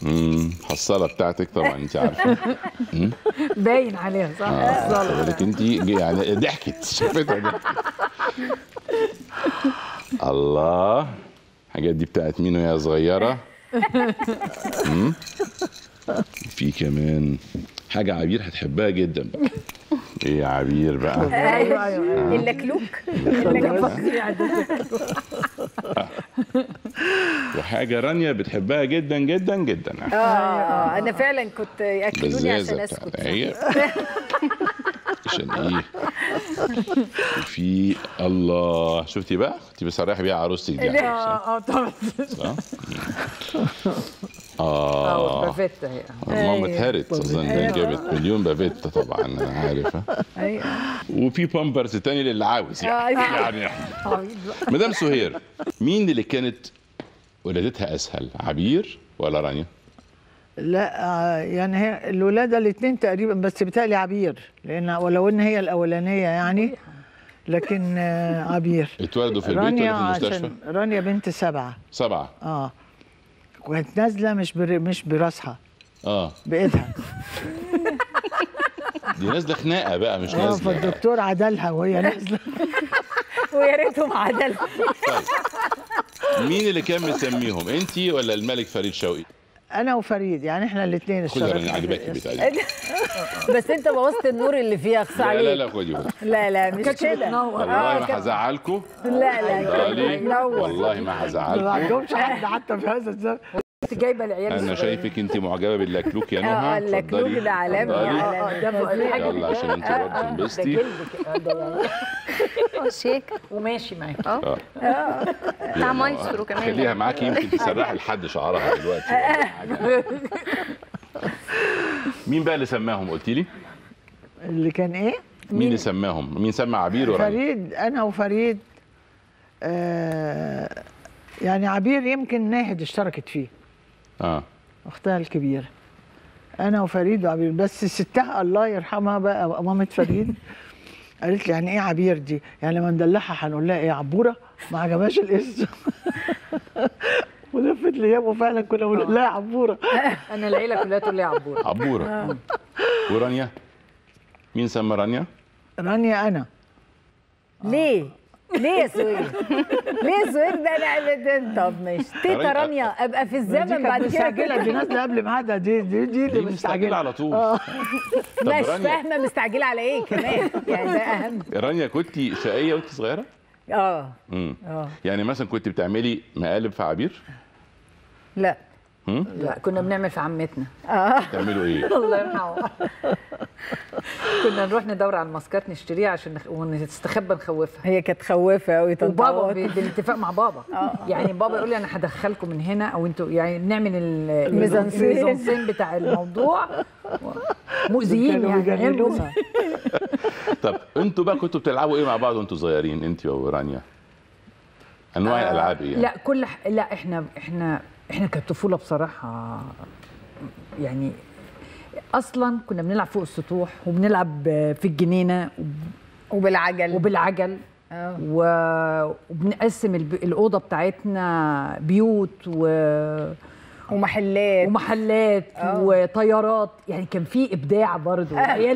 امم الحصاله بتاعتك طبعا انت عارفه باين عليها صح آه، بالك انت يعني ضحكت شافتها ضحكت الله الحاجات دي بتاعت مين وهي صغيره مم. في كمان حاجه عبير هتحبها جدا بقى ايه يا عبير بقى ايوه ايوه اللكلوك وحاجه رانيا بتحبها جدا جدا جدا اه انا فعلا كنت ياكلوني عشان بزازه اسكت بتاعت هي عشان ايه وفي الله شفتي بقى كنت بصرح بيها عروستك دي صح؟ اه اه طبعا صح؟ اه اه بافيتا هي ماما اتهرت اظن جابت مليون بافيتا طبعا انا عارف ايوه وفي بامبرز تاني للي عاوز يعني يعني عبيط بقى. مدام سهير مين اللي كانت ولادتها اسهل عبير ولا رانيا؟ لا آه، يعني هي الولاده الاثنين تقريبا بس بتقلي عبير لان ولو ان هي الاولانيه يعني لكن آه، عبير اتولدوا في البيت رانيا ولا في المستشفى؟ عشان رانيا بنت سبعه سبعه اه وكانت نازله مش بر... مش براسها اه بايدها دي نازله خناقه بقى مش اه نازله فالدكتور عدلها وهي نازله ويا ريتهم عدل مين اللي كان مسميهم انت ولا الملك فريد شوقي؟ انا وفريد يعني احنا الاثنين خدي يا رانيا اشتركنا عجباكي في- بتاعي بس انت بوظت النور اللي فيها اخص لا لا عليك لا خدي خدي. لا لا مش كانتش كده بتنور. والله ما هزعلكم لا لا ضالي نور. والله ما ما هزعلكم عندهمش حد حتى في هذا الزمن كنت جايبه العيال انا الصغيرين. شايفك انت معجبه باللكلوك يا اه نهى اللكلوك اتفضلي. ده عالمي اتفضلي. عالمي. ده بقى حاجه يلا عشان انت برضه ده تنبسطي جلدك آه، ده يعني شيك وماشي معاك اه بتاع مايسترو كمان خليها معاكي يمكن تسرحي لحد شعرها دلوقتي ولا حاجة. مين بقى اللي سماهم قلتي لي؟ اللي كان ايه مين اللي سماهم؟ مين سمى عبير ورانيا؟ فريد انا وفريد آه يعني عبير يمكن ناهد اشتركت فيه اه اختها الكبيره انا وفريد وعبير بس ستها الله يرحمها بقى مامة فريد قالت لي يعني ايه عبير دي يعني لما ندلعها هنقول لها ايه عبوره ما عجبهاش الاسم ولفت لي وفعلا كنا بنقول لها عبوره انا العيله كلها تقول لي عبور عبوره ورانيا؟ مين سمى رانيا؟ رانيا انا ليه؟ ليه يا سوير؟ ليه يا سوير ده انا ده- طب ماشي تيتا رانيا- رانيا ابقى في دي الزمن كانت بعد كده مستعجله دي نازله قبل ميعادها دي دي دي دي اللي مستعجله مستعجله على طول اه طب مش رانيا فاهمه مستعجله على ايه كمان يعني ده اهم رانيا كنت شقيه وانت صغيره؟ اه امم اه يعني مثلا كنت بتعملي مقالب في عبير؟ لا لا كنا بنعمل في عمتنا بتعملوا ايه؟ الله يرحمه كنا نروح ندور على الماسكات نشتريها عشان نخ... ونستخبى نخوفها هي كانت خوافه قوي وبابا ب- بالاتفاق مع بابا يعني بابا يقول لي انا هدخلكم من هنا او انتوا يعني نعمل ال- الميزانسين. الميزانسين بتاع الموضوع مؤذيين كانوا يعني غير بيجننوها طب انتوا بقى كنتوا بتلعبوا ايه مع بعض وانتوا صغيرين انت ورانيا؟ انواع الالعاب ايه؟ يعني؟ لا كل ح... لا احنا احنا احنا كانت طفوله بصراحه يعني اصلا كنا بنلعب فوق السطوح وبنلعب في الجنينه وبالعجل وبالعجل آه. و... وبنقسم الب... الاوضه بتاعتنا بيوت و... ومحلات ومحلات آه. وطيارات يعني كان في ابداع برضو هي